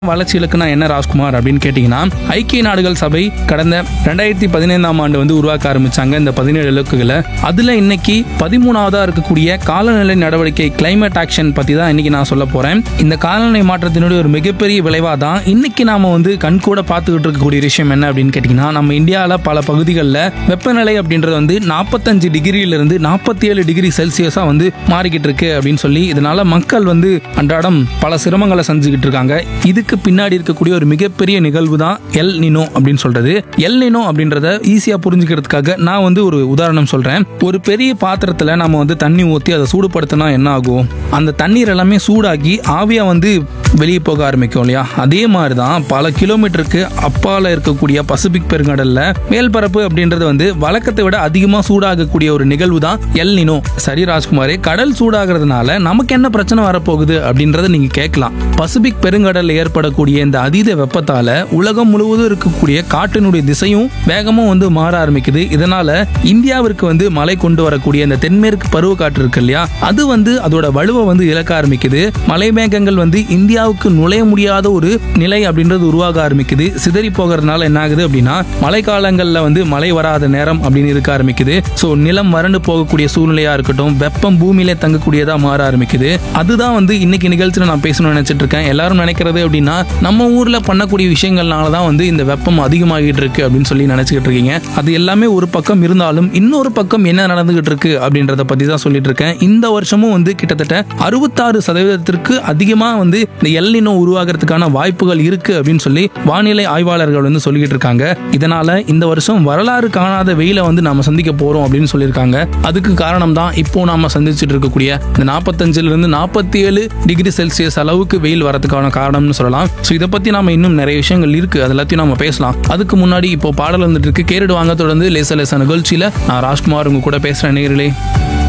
வளர்ச்சிகளுக்குனா என்ன ராஜ்குமார் அப்படின்னு கேட்டிங்கன்னா ஐக்கிய நாடுகள் சபை கடந்த ரெண்டாயிரத்தி பதினைந்தாம் ஆண்டு வந்து உருவாக்க ஆரம்பிச்சாங்க இந்த பதினேழு இலக்குகளை அதுல இன்னைக்கு பதிமூணாவதா இருக்கக்கூடிய காலநிலை நடவடிக்கை கிளைமேட் ஆக்ஷன் பத்தி தான் இன்னைக்கு நான் சொல்ல போறேன் இந்த காலநிலை மாற்றத்தினுடைய ஒரு மிகப்பெரிய விளைவா தான் இன்னைக்கு நாம வந்து கண்கூட பார்த்துக்கிட்டு இருக்கக்கூடிய விஷயம் என்ன அப்படின்னு கேட்டிங்கன்னா நம்ம இந்தியாவில் பல பகுதிகளில் வெப்பநிலை அப்படின்றது வந்து நாற்பத்தஞ்சு டிகிரியிலிருந்து நாற்பத்தி ஏழு டிகிரி செல்சியஸா வந்து மாறிக்கிட்டு இருக்கு அப்படின்னு சொல்லி இதனால மக்கள் வந்து அன்றாடம் பல சிரமங்களை செஞ்சுக்கிட்டு இருக்காங்க இதுக்கு பின்னாடி இருக்கக்கூடிய ஒரு மிகப்பெரிய நிகழ்வு தான் எல் நினோ அப்படின்னு சொல்றது எல் நினோ அப்படின்றத ஈஸியா புரிஞ்சுக்கிறதுக்காக நான் வந்து ஒரு உதாரணம் சொல்றேன் ஒரு பெரிய பாத்திரத்துல நம்ம வந்து தண்ணி ஊற்றி அதை சூடுபடுத்தினா என்ன ஆகும் அந்த தண்ணீர் எல்லாமே சூடாகி ஆவியா வந்து வெளியே போக ஆரம்பிக்கும் இல்லையா அதே மாதிரி தான் பல கிலோமீட்டருக்கு அப்பால இருக்கக்கூடிய பசிபிக் பெருங்கடல்ல மேல்பரப்பு அப்படின்றது வந்து வழக்கத்தை விட அதிகமாக சூடாகக்கூடிய ஒரு நிகழ்வு தான் எல் நினோ சரி ராஜ்குமாரே கடல் சூடாகிறதுனால நமக்கு என்ன பிரச்சனை வரப்போகுது அப்படின்றத நீங்க கேட்கலாம் பசிபிக் பெருங்கடல்ல ஏற்படக்கூடிய இந்த அதீத வெப்பத்தால உலகம் முழுவதும் இருக்கக்கூடிய காற்றினுடைய திசையும் வேகமும் வந்து மாற ஆரம்பிக்குது இதனால இந்தியாவிற்கு வந்து மழை கொண்டு வரக்கூடிய இந்த தென்மேற்கு பருவக்காற்று இருக்கு இல்லையா அது வந்து அதோட வலுவை வந்து இழக்க ஆரம்பிக்குது மலை மேகங்கள் வந்து இந்தியாவுக்கு நுழைய முடியாத ஒரு நிலை அப்படின்றது உருவாக ஆரம்பிக்குது சிதறி போகிறதுனால என்ன ஆகுது அப்படின்னா மழைக்காலங்களில் வந்து மழை வராத நேரம் அப்படின்னு இருக்க ஆரம்பிக்குது ஸோ நிலம் வறண்டு போகக்கூடிய சூழ்நிலையா இருக்கட்டும் வெப்பம் பூமியில தங்கக்கூடியதா மாற ஆரம்பிக்குது அதுதான் வந்து இன்னைக்கு நிகழ்ச்சியில் நான் பேசணும்னு நினைச்சிட்டு இருக்கேன் எல்லாரும் நினைக்கிறது அப்படின்னா நம்ம ஊர்ல பண்ணக்கூடிய விஷயங்கள்னால தான் வந்து இந்த வெப்பம் அதிகமாகிட்டு இருக்கு அப்படின்னு சொல்லி நினைச்சுக்கிட்டு இருக்கீங்க அது எல்லாமே ஒரு பக்கம் இருந்தாலும் இன்னொரு பக்கம் என்ன நடந்துகிட்டு இருக்கு அப்படின்றத பத்தி தான் சொல்லிட்டு இருக்கேன் இந்த வருஷமும் வந்து கிட்டத்தட்ட அறுபத்தாறு சதவீதத்திற்கு அதிகமாக வந்து இந்த எல்லினோ உருவாகிறதுக்கான வாய்ப்புகள் இருக்கு அப்படின்னு சொல்லி வானிலை ஆய்வாளர்கள் வந்து சொல்லிக்கிட்டு இருக்காங்க இதனால இந்த வருஷம் வரலாறு காணாத வெயிலை வந்து நாம சந்திக்க போறோம் அப்படின்னு சொல்லியிருக்காங்க அதுக்கு காரணம் தான் இப்போ நாம சந்திச்சுட்டு இருக்கக்கூடிய இந்த நாற்பத்தஞ்சுல இருந்து நாற்பத்தி ஏழு டிகிரி செல்சியஸ் அளவுக்கு வெயில் வரதுக்கான காரணம்னு சொல்லலாம் ஸோ இதை பத்தி நாம இன்னும் நிறைய விஷயங்கள் இருக்கு அது எல்லாத்தையும் நாம பேசலாம் அதுக்கு முன்னாடி இப்போ பாடல் வந்துட்டு இருக்கு கேரடு வாங்க தொடர்ந்து லேச லேச நிகழ்ச்சியில நான் ராஜ்குமார் உங்க கூட பேசுறேன் நேர்களே